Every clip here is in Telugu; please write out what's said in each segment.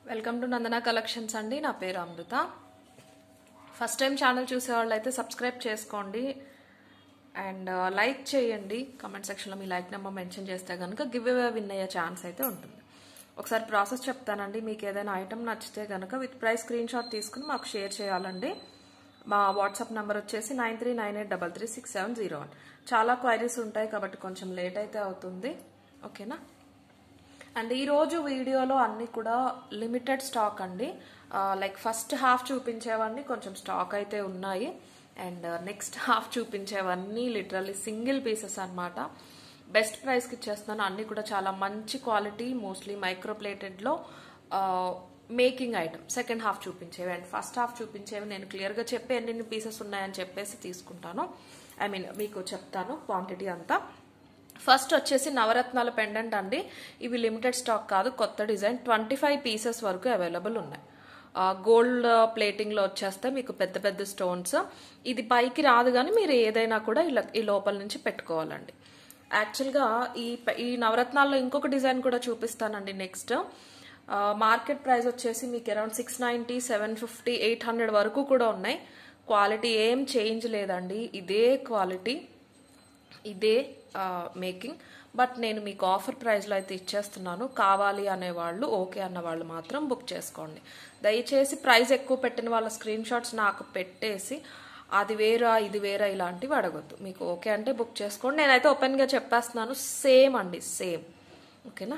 వెల్కమ్ టు నందన కలెక్షన్స్ అండి నా పేరు అమృత ఫస్ట్ టైం ఛానల్ చూసేవాళ్ళు అయితే సబ్స్క్రైబ్ చేసుకోండి అండ్ లైక్ చేయండి కమెంట్ సెక్షన్లో మీ లైక్ నెంబర్ మెన్షన్ చేస్తే కనుక గివ్ అవే విన్ అయ్యే ఛాన్స్ అయితే ఉంటుంది ఒకసారి ప్రాసెస్ చెప్తానండి మీకు ఏదైనా ఐటమ్ నచ్చితే కనుక విత్ ప్రైస్ స్క్రీన్ షాట్ తీసుకుని మాకు షేర్ చేయాలండి మా వాట్సాప్ నెంబర్ వచ్చేసి nine three nine eight double three six seven zero one చాలా క్వైరీస్ ఉంటాయి కాబట్టి కొంచెం లేట్ అయితే అవుతుంది ఓకేనా అండ్ ఈరోజు వీడియోలో అన్ని కూడా లిమిటెడ్ స్టాక్ అండి లైక్ ఫస్ట్ హాఫ్ చూపించేవన్నీ కొంచెం స్టాక్ అయితే ఉన్నాయి అండ్ నెక్స్ట్ హాఫ్ చూపించేవన్నీ లిటరల్లీ సింగిల్ పీసెస్ అనమాట బెస్ట్ ప్రైస్కి ఇచ్చేస్తున్నాను అన్ని కూడా చాలా మంచి క్వాలిటీ మోస్ట్లీ మైక్రోప్లేటెడ్లో మేకింగ్ ఐటమ్ సెకండ్ హాఫ్ చూపించేవి అండ్ ఫస్ట్ హాఫ్ చూపించేవి నేను క్లియర్గా చెప్పి ఎన్ని పీసెస్ ఉన్నాయని చెప్పేసి తీసుకుంటాను ఐ మీన్ మీకు చెప్తాను క్వాంటిటీ అంతా ఫస్ట్ వచ్చేసి నవరత్నాల పెండెంట్ అండి ఇవి లిమిటెడ్ స్టాక్ కాదు కొత్త డిజైన్ ట్వంటీ ఫైవ్ పీసెస్ వరకు అవైలబుల్ ఉన్నాయి గోల్డ్ ప్లేటింగ్లో వచ్చేస్తే మీకు పెద్ద పెద్ద స్టోన్స్ ఇది పైకి రాదు కానీ మీరు ఏదైనా కూడా ఇలా ఈ లోపల నుంచి పెట్టుకోవాలండి యాక్చువల్గా ఈ ఈ నవరత్నాల్లో ఇంకొక డిజైన్ కూడా చూపిస్తానండి నెక్స్ట్ మార్కెట్ ప్రైస్ వచ్చేసి మీకు around six ninety seven fifty eight hundred వరకు కూడా ఉన్నాయి క్వాలిటీ ఏం చేంజ్ లేదండి ఇదే క్వాలిటీ ఇదే మేకింగ్ బట్ నేను మీకు ఆఫర్ ప్రైస్లో అయితే ఇచ్చేస్తున్నాను కావాలి అనేవాళ్ళు ఓకే అన్న వాళ్ళు మాత్రం బుక్ చేసుకోండి దయచేసి ప్రైస్ ఎక్కువ పెట్టిన వాళ్ళ స్క్రీన్ షాట్స్ నాకు పెట్టేసి అది వేరా ఇది వేరా ఇలాంటివి అడగొద్దు మీకు ఓకే అంటే బుక్ చేసుకోండి నేనైతే ఓపెన్గా చెప్పేస్తున్నాను సేమ్ అండి సేమ్ ఓకేనా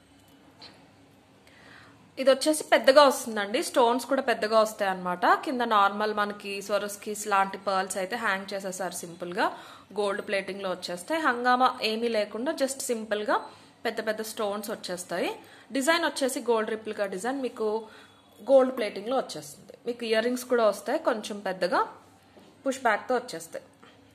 ఇది వచ్చేసి పెద్దగా వస్తుందండి స్టోన్స్ కూడా పెద్దగా వస్తాయి అనమాట కింద నార్మల్ మనకి స్వరస్కీస్ లాంటి పర్ల్స్ అయితే హ్యాంగ్ చేసేసారు సింపుల్గా గోల్డ్ ప్లేటింగ్లో వచ్చేస్తాయి హంగామా ఏమీ లేకుండా జస్ట్ సింపుల్గా పెద్ద పెద్ద స్టోన్స్ వచ్చేస్తాయి డిజైన్ వచ్చేసి గోల్డ్ రిప్లికా డిజైన్ మీకు గోల్డ్ ప్లేటింగ్లో వచ్చేస్తుంది మీకు ఇయర్ రింగ్స్ కూడా వస్తాయి కొంచెం పెద్దగా పుష్ బ్యాక్తో వచ్చేస్తాయి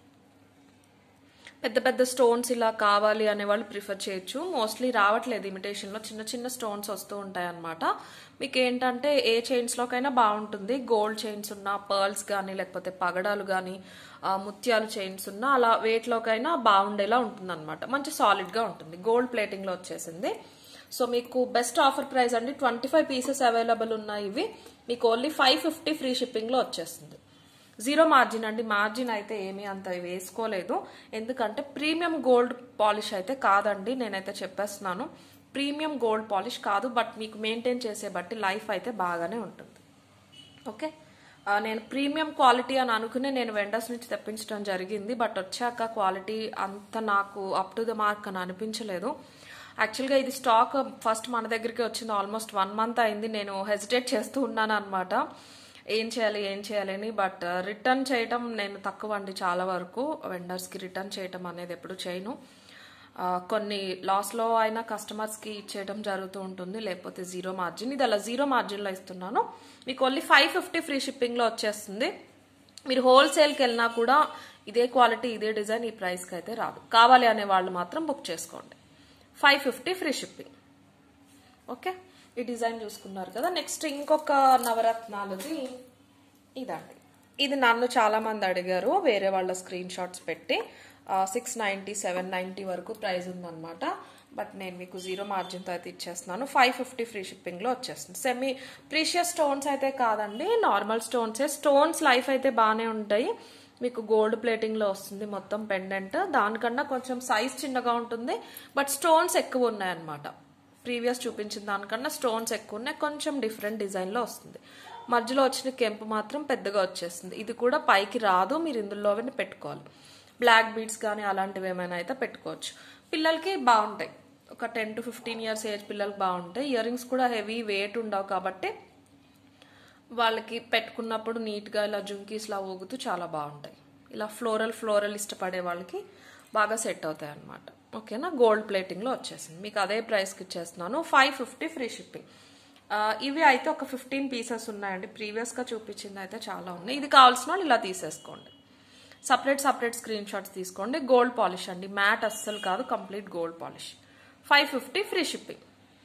పెద్ద పెద్ద స్టోన్స్ ఇలా కావాలి అనే వాళ్ళు ప్రిఫర్ చేయొచ్చు మోస్ట్లీ రావట్లేదు ఇమిటేషన్లో చిన్న చిన్న స్టోన్స్ వస్తూ ఉంటాయి అనమాట మీకు ఏంటంటే ఏ చైన్స్లోకైనా బాగుంటుంది గోల్డ్ చైన్స్ ఉన్న పర్ల్స్ కానీ లేకపోతే పగడాలు కానీ ముత్యాలు చైన్స్ ఉన్న అలా వెయిట్లోకైనా బాగుండేలా ఉంటుంది అనమాట మంచి సాలిడ్గా ఉంటుంది గోల్డ్ ప్లేటింగ్లో వచ్చేసింది సో మీకు బెస్ట్ ఆఫర్ ప్రైస్ అండి ట్వంటీ ఫైవ్ పీసెస్ అవైలబుల్ ఉన్నాయి ఇవి మీకు ఓన్లీ ఫైవ్ ఫిఫ్టీ ఫ్రీ షిప్పింగ్లో వచ్చేస్తుంది జీరో మార్జిన్ అండి మార్జిన్ అయితే ఏమీ అంత వేసుకోలేదు ఎందుకంటే ప్రీమియం గోల్డ్ పాలిష్ అయితే కాదండి నేనైతే చెప్పేస్తున్నాను ప్రీమియం గోల్డ్ పాలిష్ కాదు బట్ మీకు మెయింటైన్ చేసే బట్టి లైఫ్ అయితే బాగానే ఉంటుంది ఓకే నేను ప్రీమియం క్వాలిటీ అని అనుకునే నేను వెండర్స్ నుంచి తెప్పించడం జరిగింది బట్ వచ్చాక క్వాలిటీ అంత నాకు అప్ టు ద మార్క్ అని అనిపించలేదు యాక్చువల్గా ఇది స్టాక్ ఫస్ట్ మన దగ్గరికి వచ్చింది ఆల్మోస్ట్ వన్ మంత్ అయింది నేను హెసిటేట్ చేస్తూ ఉన్నాను అనమాట ఏం చేయాలి ఏం చేయాలని బట్ రిటర్న్ చేయటం నేను తక్కువ అండి చాలా వరకు వెండర్స్కి రిటర్న్ చేయటం అనేది ఎప్పుడు చేయను కొన్ని లాస్లో అయినా కస్టమర్స్కి ఇచ్చేయడం జరుగుతూ ఉంటుంది లేకపోతే జీరో మార్జిన్ ఇది అలా జీరో మార్జిన్లో ఇస్తున్నాను మీకు ఓన్లీ ఫైవ్ ఫిఫ్టీ ఫ్రీ షిప్పింగ్లో వచ్చేస్తుంది మీరు హోల్సేల్కి వెళ్ళినా కూడా ఇదే క్వాలిటీ ఇదే డిజైన్ ఈ ప్రైస్కి అయితే రాదు కావాలి అనే వాళ్ళు మాత్రం బుక్ చేసుకోండి five fifty free shipping okay ఈ డిజైన్ చూసుకున్నారు కదా నెక్స్ట్ ఇంకొక నవరత్నాలది ఇదండి ఇది నన్ను చాలా మంది అడిగారు వేరే వాళ్ళ స్క్రీన్ షాట్స్ పెట్టి సిక్స్ నైంటీ సెవెన్ నైంటీ వరకు ప్రైస్ ఉందన్నమాట బట్ నేను మీకు జీరో మార్జిన్తో అయితే ఇచ్చేస్తున్నాను ఫైవ్ ఫిఫ్టీ ఫ్రీ షిప్పింగ్లో వచ్చేస్తుంది సెమీ ప్రీషియస్ స్టోన్స్ అయితే కాదండి నార్మల్ స్టోన్సే స్టోన్స్ లైఫ్ అయితే బాగానే ఉంటాయి మీకు గోల్డ్ ప్లేటింగ్లో వస్తుంది మొత్తం పెండెంట్ దానికన్నా కొంచెం సైజ్ చిన్నగా ఉంటుంది బట్ స్టోన్స్ ఎక్కువ ఉన్నాయన్నమాట ప్రీవియస్ చూపించిన దానికన్నా స్టోన్స్ ఎక్కువ ఉన్నాయి కొంచెం డిఫరెంట్ డిజైన్లో వస్తుంది మధ్యలో వచ్చిన కెంపు మాత్రం పెద్దగా వచ్చేస్తుంది ఇది కూడా పైకి రాదు మీరు ఇందులోనే పెట్టుకోవాలి బ్లాక్ బీడ్స్ కానీ అలాంటివి ఏమైనా అయితే పెట్టుకోవచ్చు పిల్లలకి బాగుంటాయి ఒక ten to fifteen years age పిల్లలకి బాగుంటాయి ఇయర్ రింగ్స్ కూడా హెవీ వెయిట్ ఉండవు కాబట్టి వాళ్ళకి పెట్టుకున్నప్పుడు నీట్గా ఇలా జుంకీస్లా ఊగుతూ చాలా బాగుంటాయి ఇలా ఫ్లోరల్ ఫ్లోరల్ ఇష్టపడే వాళ్ళకి బాగా సెట్ అవుతాయి అనమాట ఓకేనా గోల్డ్ ప్లేటింగ్లో వచ్చేసింది మీకు అదే ప్రైస్కి ఇచ్చేస్తున్నాను ఫైవ్ ఫిఫ్టీ ఫ్రీ షిప్పింగ్ ఇవి అయితే ఒక ఫిఫ్టీన్ పీసెస్ ఉన్నాయండి ప్రీవియస్గా చూపించింది అయితే చాలా ఉన్నాయి ఇది కావాల్సిన వాళ్ళు ఇలా తీసేసుకోండి సపరేట్ సపరేట్ స్క్రీన్ షాట్స్ తీసుకోండి గోల్డ్ పాలిష్ అండి మ్యాట్ అస్సలు కాదు complete gold polish five fifty free shipping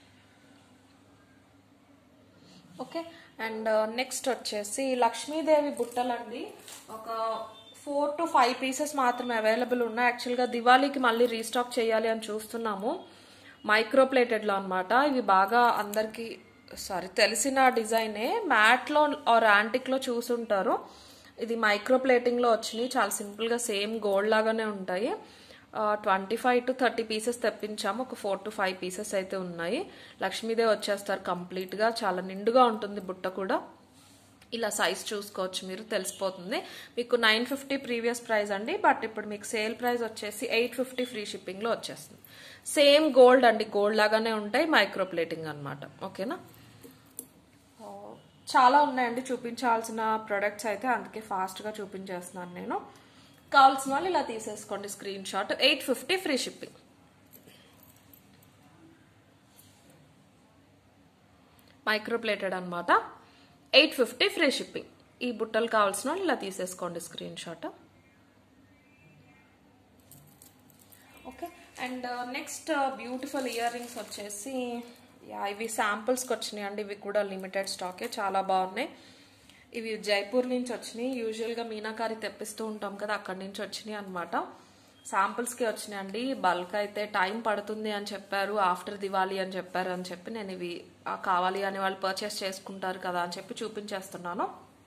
okay and next వచ్చేసి లక్ష్మీదేవి బుట్టలండి ఒక ఫోర్ టు ఫైవ్ పీసెస్ మాత్రమే అవైలబుల్ ఉన్నాయి యాక్చువల్గా దివాళీకి మళ్ళీ రీస్టాక్ చేయాలి అని చూస్తున్నాము మైక్రో ప్లేటెడ్లో అనమాట ఇవి బాగా అందరికీ సారీ తెలిసిన డిజైనే మ్యాట్లో ఆర్ యాంటిక్లో చూసుంటారు ఇది మైక్రో ప్లేటింగ్లో వచ్చినాయి చాలా సింపుల్గా సేమ్ గోల్డ్ లాగానే ఉంటాయి twenty five to thirty pieces తెప్పించాము ఒక ఫోర్ టు ఫైవ్ పీసెస్ అయితే ఉన్నాయి లక్ష్మీదేవి వచ్చేస్తారు కంప్లీట్గా చాలా నిండుగా ఉంటుంది బుట్ట కూడా ఇలా సైజ్ చూసుకోవచ్చు మీరు తెలిసిపోతుంది మీకు నైన్ ఫిఫ్టీ ప్రీవియస్ ప్రైస్ అండి బట్ ఇప్పుడు మీకు సేల్ ప్రైస్ వచ్చేసి ఎయిట్ ఫిఫ్టీ ఫ్రీ షిప్పింగ్లో వచ్చేస్తుంది సేమ్ గోల్డ్ అండి గోల్డ్ లాగానే ఉంటాయి మైక్రో ప్లేటింగ్ అనమాట ఓకేనా చాలా ఉన్నాయండి చూపించాల్సిన ప్రొడక్ట్స్ అయితే అందుకే ఫాస్ట్గా చూపించేస్తున్నాను నేను కావాల్సిన వాళ్ళు ఇలా తీసేసుకోండి screen shot eight fifty free shipping micro plated అనమాట ఎయిట్ ఫిఫ్టీ ఫ్రీ షిప్పింగ్ ఈ బుట్టలు కావాల్సిన వాళ్ళు ఇలా తీసేసుకోండి screen shot okay and next beautiful earrings వచ్చేసి యా ఇవి శాంపుల్స్కి వచ్చినాయి అండి ఇవి కూడా లిమిటెడ్ స్టాకే చాలా బాగున్నాయి ఇవి జైపూర్ నుంచి వచ్చినాయి యూజువల్గా మీనాకారి తెప్పిస్తూ ఉంటాం కదా అక్కడి నుంచి వచ్చినాయి అనమాట శాంపుల్స్కి వచ్చినాయండి బల్క్ అయితే టైం పడుతుంది అని చెప్పారు ఆఫ్టర్ దివాళీ అని చెప్పారు అని చెప్పి నేను ఇవి ఆ, కావాలి అని వాళ్ళు పర్చేస్ చేసుకుంటారు కదా అని చెప్పి చూపించేస్తున్నాను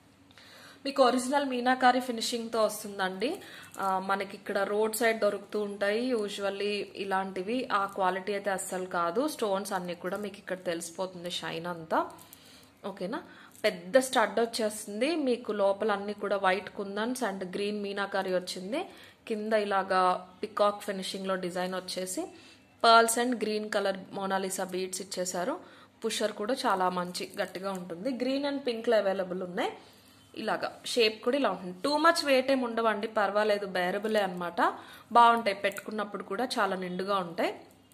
మీకు ఒరిజినల్ మీనాకారి ఫినిషింగ్తో వస్తుందండి ఆ, మనకి ఇక్కడ రోడ్ సైడ్ దొరుకుతూ ఉంటాయి యూజువల్లీ ఇలాంటివి ఆ క్వాలిటీ అయితే అస్సలు కాదు స్టోన్స్ అన్ని కూడా మీకు ఇక్కడ తెలిసిపోతుంది షైన్ అంతా ఓకేనా పెద్ద స్టడ్ వచ్చేస్తుంది మీకు లోపల అన్ని కూడా white kundans and green meenakari వచ్చింది కింద ఇలాగా పికాక్ ఫినిషింగ్ లో డిజైన్ వచ్చేసి pearls and green colour Monalisa beads ఇచ్చేసారు పుషర్ కూడా చాలా మంచి గట్టిగా ఉంటుంది గ్రీన్ అండ్ పింక్ లో అవైలబుల్ ఉన్నాయి ఇలాగా షేప్ కూడా ఇలా ఉంటుంది టూ మచ్ వెయిట్ ఏమి ఉండవండి పర్వాలేదు బేరబులే అనమాట బాగుంటాయి పెట్టుకున్నప్పుడు కూడా చాలా నిండుగా ఉంటాయి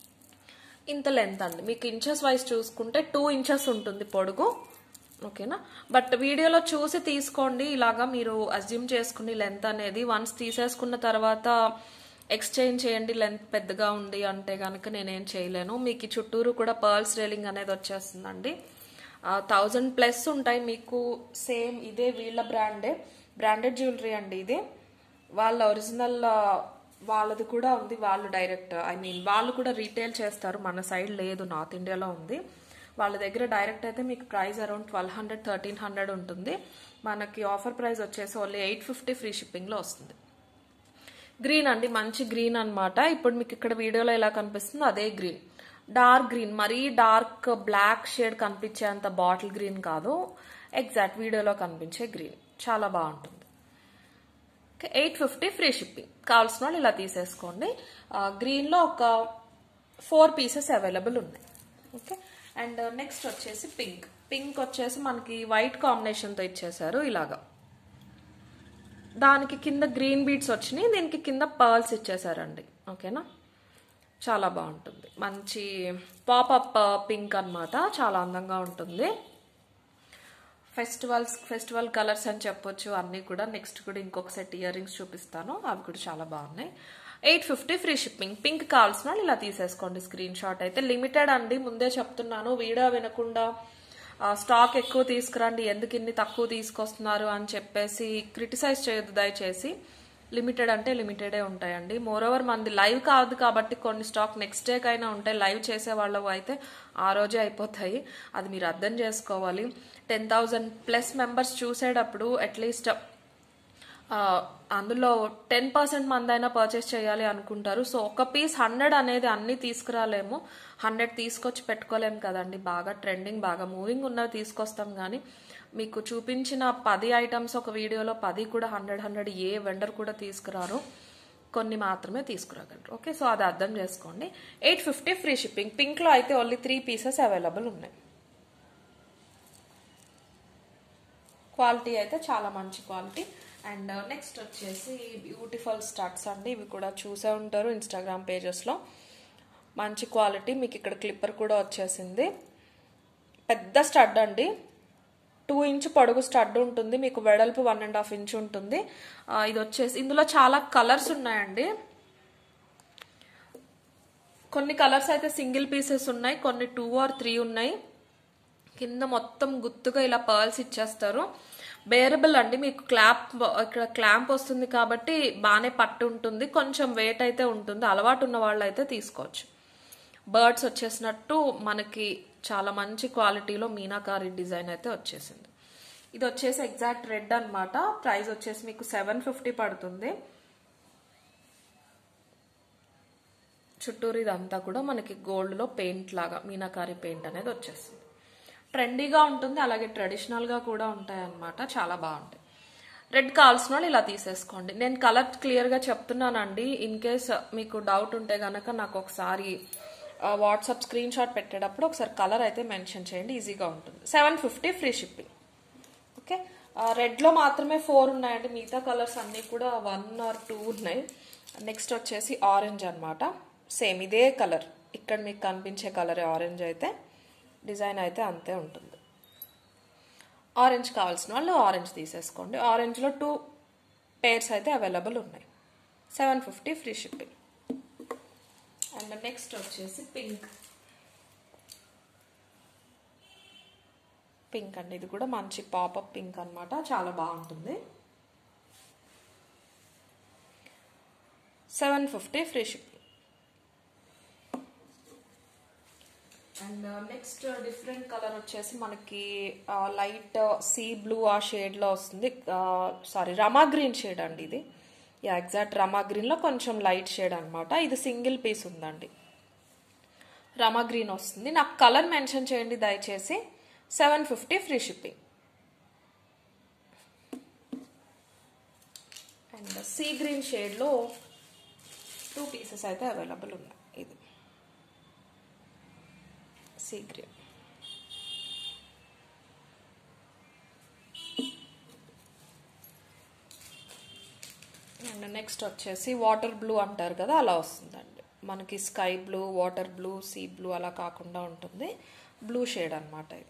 ఇంత లెంత్ అండి మీకు ఇంచెస్ వైజ్ చూసుకుంటే టూ ఇంచెస్ ఉంటుంది పొడుగు ఓకేనా బట్ వీడియోలో చూసి తీసుకోండి ఇలాగా మీరు అజ్యూమ్ చేసుకుని లెంత్ అనేది వన్స్ తీసేసుకున్న తర్వాత ఎక్స్చేంజ్ చేయండి లెంత్ పెద్దగా ఉంది అంటే కనుక నేనేం చేయలేను మీకు ఈ చుట్టూరు కూడా పర్ల్స్ రేలింగ్ అనేది వచ్చేస్తుందండి థౌజండ్ ప్లస్ ఉంటాయి మీకు సేమ్ ఇదే వీళ్ళ బ్రాండే బ్రాండెడ్ జ్యువెలరీ అండి ఇది వాళ్ళ ఒరిజినల్ వాళ్ళది కూడా ఉంది వాళ్ళు డైరెక్ట్ ఐ మీన్ వాళ్ళు కూడా రీటైల్ చేస్తారు మన సైడ్ లేదు నార్త్ ఇండియాలో ఉంది వాళ్ళ దగ్గర డైరెక్ట్ అయితే మీకు price around twelve hundred thirteen hundred ఉంటుంది మనకి ఆఫర్ ప్రైస్ వచ్చేసి ఓన్లీ ఎయిట్ ఫిఫ్టీ ఫ్రీ షిప్పింగ్లో వస్తుంది గ్రీన్ అండి మంచి గ్రీన్ అన్నమాట ఇప్పుడు మీకు ఇక్కడ వీడియోలో ఎలా కనిపిస్తుందో అదే గ్రీన్ డార్క్ గ్రీన్ మరీ డార్క్ బ్లాక్ షేడ్ కనిపించేంత బాటిల్ గ్రీన్ కాదు ఎగ్జాక్ట్ వీడియోలో కనిపించే గ్రీన్ చాలా బాగుంటుంది okay eight fifty free shipping కావాల్సిన వాళ్ళు ఇలా తీసేసుకోండి ఆ, గ్రీన్లో ఒక ఫోర్ పీసెస్ అవైలబుల్ ఉన్నాయి ఓకే అండ్ నెక్స్ట్ వచ్చేసి పింక్ పింక్ వచ్చేసి మనకి వైట్ కాంబినేషన్తో ఇచ్చేసారు ఇలాగా దానికి కింద గ్రీన్ బీడ్స్ వచ్చినాయి దీనికి కింద పర్ల్స్ ఇచ్చేసారండి ఓకేనా చాలా బాగుంటుంది మంచి పాపప్ పింక్ అన్నమాట చాలా అందంగా ఉంటుంది ఫెస్టివల్స్ ఫెస్టివల్ కలర్స్ అని చెప్పొచ్చు అన్నీ కూడా నెక్స్ట్ కూడా ఇంకొక సెట్ ఇయర్ రింగ్స్ చూపిస్తాను అవి కూడా చాలా బాగున్నాయి eight fifty free shipping pink కావాల్సిన వాళ్ళు ఇలా తీసేసుకోండి స్క్రీన్ షాట్ అయితే లిమిటెడ్ అండి ముందే చెప్తున్నాను వీడియో వినకుండా ఆ, స్టాక్ ఎక్కువ తీసుకురండి ఎందుకు ఇన్ని తక్కువ తీసుకొస్తున్నారు అని చెప్పేసి క్రిటిసైజ్ చేయొద్దు దయచేసి లిమిటెడ్ అంటే లిమిటెడే ఉంటాయండి మోర్ ఓవర్ మనది లైవ్ కాదు కాబట్టి కొన్ని స్టాక్ నెక్స్ట్ డేకైనా ఉంటాయి లైవ్ చేసే వాళ్ళు అయితే ఆ రోజే అయిపోతాయి అది మీరు అర్థం చేసుకోవాలి టెన్ థౌజండ్ ప్లస్ మెంబర్స్ చూసేటప్పుడు అట్లీస్ట్ ఆ, అందులో టెన్ పర్సెంట్ మంది అయినా పర్చేస్ చేయాలి అనుకుంటారు సో ఒక పీస్ హండ్రెడ్ అనేది అన్ని తీసుకురాలేము హండ్రెడ్ తీసుకొచ్చి పెట్టుకోలేము కదండి బాగా ట్రెండింగ్ బాగా మూవింగ్ ఉన్నవి తీసుకొస్తాం కానీ మీకు చూపించిన పది ఐటమ్స్ ఒక వీడియోలో పది కూడా హండ్రెడ్ హండ్రెడ్ ఏ వెండర్ కూడా తీసుకురారు కొన్ని మాత్రమే తీసుకురాగలరు ఓకే సో అది అర్థం చేసుకోండి ఎయిట్ ఫిఫ్టీ ఫ్రీ షిప్పింగ్ పింక్లో అయితే ఓన్లీ త్రీ పీసెస్ అవైలబుల్ ఉన్నాయి క్వాలిటీ అయితే చాలా మంచి క్వాలిటీ అండ్ నెక్స్ట్ వచ్చేసి బ్యూటిఫుల్ స్టడ్స్ అండి ఇవి కూడా చూసే ఉంటారు ఇన్స్టాగ్రామ్ పేజెస్లో మంచి క్వాలిటీ మీకు ఇక్కడ క్లిప్పర్ కూడా వచ్చేసింది పెద్ద స్టడ్ అండి టూ ఇంచ్ పొడుగు స్టడ్ ఉంటుంది మీకు వెడల్పు వన్ అండ్ హాఫ్ ఇంచ్ ఉంటుంది ఆ, ఇది వచ్చేసి ఇందులో చాలా కలర్స్ ఉన్నాయండి కొన్ని కలర్స్ అయితే సింగిల్ పీసెస్ ఉన్నాయి కొన్ని టూ ఆర్ త్రీ ఉన్నాయి కింద మొత్తం గుత్తుగా ఇలా పర్ల్స్ ఇచ్చేస్తారు బేరబుల్ అండి మీకు క్లాప్ ఇక్కడ క్లాంప్ వస్తుంది కాబట్టి బాగానే పట్టు ఉంటుంది కొంచెం వెయిట్ అయితే ఉంటుంది అలవాటు ఉన్న వాళ్ళు అయితే తీసుకోవచ్చు బర్డ్స్ వచ్చేసినట్టు మనకి చాలా మంచి క్వాలిటీలో మీనాకారి డిజైన్ అయితే వచ్చేసింది ఇది వచ్చేసి ఎగ్జాక్ట్ రెడ్ అన్నమాట ప్రైస్ వచ్చేసి మీకు సెవెన్ ఫిఫ్టీ పడుతుంది చుట్టూరు ఇదంతా కూడా మనకి గోల్డ్లో పెయింట్ లాగా మీనాకారి పెయింట్ అనేది వచ్చేస్తుంది ట్రెండీగా ఉంటుంది అలాగే ట్రెడిషనల్గా కూడా ఉంటాయి అన్నమాట చాలా బాగుంటాయి రెడ్ కావాల్సిన వాళ్ళు ఇలా తీసేసుకోండి నేను కలర్ క్లియర్గా చెప్తున్నానండి ఇన్ కేస్ మీకు డౌట్ ఉంటే గనక నాకు ఒకసారి వాట్సాప్ స్క్రీన్ షాట్ పెట్టేటప్పుడు ఒకసారి కలర్ అయితే మెన్షన్ చేయండి ఈజీగా ఉంటుంది seven fifty free shipping okay రెడ్లో మాత్రమే ఫోర్ ఉన్నాయండి మిగతా కలర్స్ అన్నీ కూడా వన్ ఆర్ టూ ఉన్నాయి నెక్స్ట్ వచ్చేసి ఆరెంజ్ అనమాట సేమ్ ఇదే కలర్ ఇక్కడ మీకు కనిపించే కలర్ ఆరెంజ్ అయితే డిజైన్ అయితే అంతే ఉంటుంది ఆరెంజ్ కావాల్సిన వాళ్ళు ఆరెంజ్ తీసేసుకోండి ఆరెంజ్లో టూ పేర్స్ అయితే అవైలబుల్ ఉన్నాయి seven fifty free shipping and next వచ్చేసి పింక్ పింక్ అండి ఇది కూడా మంచి పాపప్ పింక్ అనమాట చాలా బాగుంటుంది seven fifty free shipping and next different colour వచ్చేసి మనకి లైట్ సీ బ్లూ ఆ షేడ్లో వస్తుంది సారీ రమా గ్రీన్ షేడ్ అండి ఇది యా ఎగ్జాక్ట్ రమా గ్రీన్లో కొంచెం లైట్ షేడ్ అనమాట ఇది సింగిల్ పీస్ ఉందండి రమా గ్రీన్ వస్తుంది నాకు కలర్ మెన్షన్ చేయండి దయచేసి seven fifty free shipping and sea green షేడ్లో టూ పీసెస్ అయితే అవైలబుల్ ఉన్నాయి ఇది సీ గ్రీన్ అండ్ నెక్స్ట్ వచ్చేసి వాటర్ బ్లూ అంటారు కదా అలా వస్తుందండి మనకి sky blue water blue sea blue అలా కాకుండా ఉంటుంది బ్లూ షేడ్ అనమాట ఇది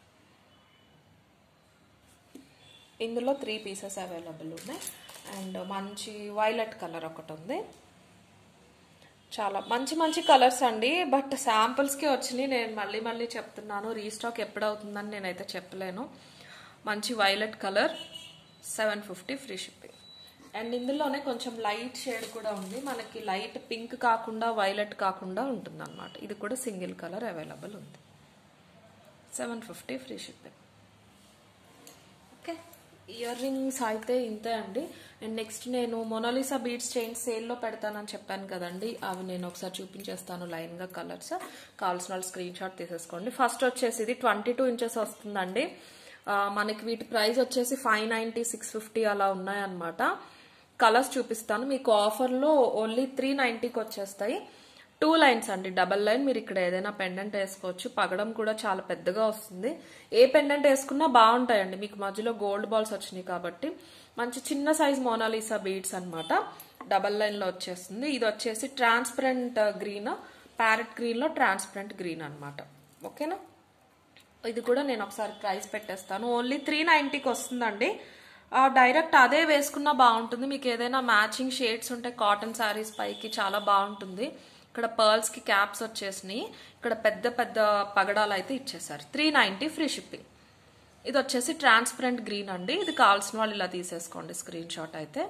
ఇందులో త్రీ పీసెస్ అవైలబుల్ ఉన్నాయి అండ్ మంచి వైలెట్ కలర్ ఒకటి ఉంది చాలా మంచి మంచి కలర్స్ అండి బట్ శాంపుల్స్కి వచ్చినాయి నేను మళ్ళీ మళ్ళీ చెప్తున్నాను రీస్టాక్ ఎప్పుడవుతుందని నేనైతే చెప్పలేను మంచి violet colour seven fifty free shipping and ఇందులోనే కొంచెం లైట్ షేడ్ కూడా ఉంది మనకి లైట్ పింక్ కాకుండా వైలెట్ కాకుండా ఉంటుంది అనమాట ఇది కూడా సింగిల్ కలర్ అవైలబుల్ ఉంది seven fifty free shipping okay earrings అయితే ఇంతే అండి అండ్ నెక్స్ట్ నేను మొనాలిసా బీడ్స్ చైన్ సేల్లో పెడతానని చెప్పాను కదండి అవి నేను ఒకసారి చూపించేస్తాను లైన్గా కలర్స్ కావాల్సిన వాళ్ళు స్క్రీన్ షాట్ తీసేసుకోండి ఫస్ట్ వచ్చేసి ఇది ట్వంటీ టూ ఇంచెస్ వస్తుందండి మనకి వీటి ప్రైస్ వచ్చేసి ఫైవ్ నైంటీ సిక్స్ ఫిఫ్టీ అలా ఉన్నాయన్నమాట కలర్స్ చూపిస్తాను మీకు ఆఫర్లో ఓన్లీ త్రీ నైంటీకి వచ్చేస్తాయి టూ లైన్స్ అండి డబల్ లైన్ మీరు ఇక్కడ ఏదైనా పెండెంట్ వేసుకోవచ్చు పగడం కూడా చాలా పెద్దగా వస్తుంది ఏ పెండెంట్ వేసుకున్నా బాగుంటాయండి మీకు మధ్యలో గోల్డ్ బాల్స్ వచ్చినాయి కాబట్టి మంచి చిన్న సైజ్ మోనాలిసా బీడ్స్ అనమాట డబల్ లైన్లో వచ్చేస్తుంది ఇది వచ్చేసి ట్రాన్స్పరెంట్ గ్రీన్ ప్యారెట్ గ్రీన్లో ట్రాన్స్పరెంట్ గ్రీన్ అనమాట ఓకేనా ఇది కూడా నేను ఒకసారి ప్రైస్ పెట్టేస్తాను ఓన్లీ త్రీ నైంటీకి వస్తుందండి డైరెక్ట్ అదే వేసుకున్నా బాగుంటుంది మీకు ఏదైనా మ్యాచింగ్ షేడ్స్ ఉంటే కాటన్ శారీస్ పైకి చాలా బాగుంటుంది ఇక్కడ పర్ల్స్కి క్యాప్స్ వచ్చేసినాయి ఇక్కడ పెద్ద పెద్ద పగడాలు అయితే ఇచ్చేసారు త్రీ నైంటీ ఫ్రీ షిప్పింగ్ ఇది వచ్చేసి ట్రాన్స్పరెంట్ గ్రీన్ అండి ఇది కావాల్సిన వాళ్ళు ఇలా తీసేసుకోండి స్క్రీన్ షాట్ అయితే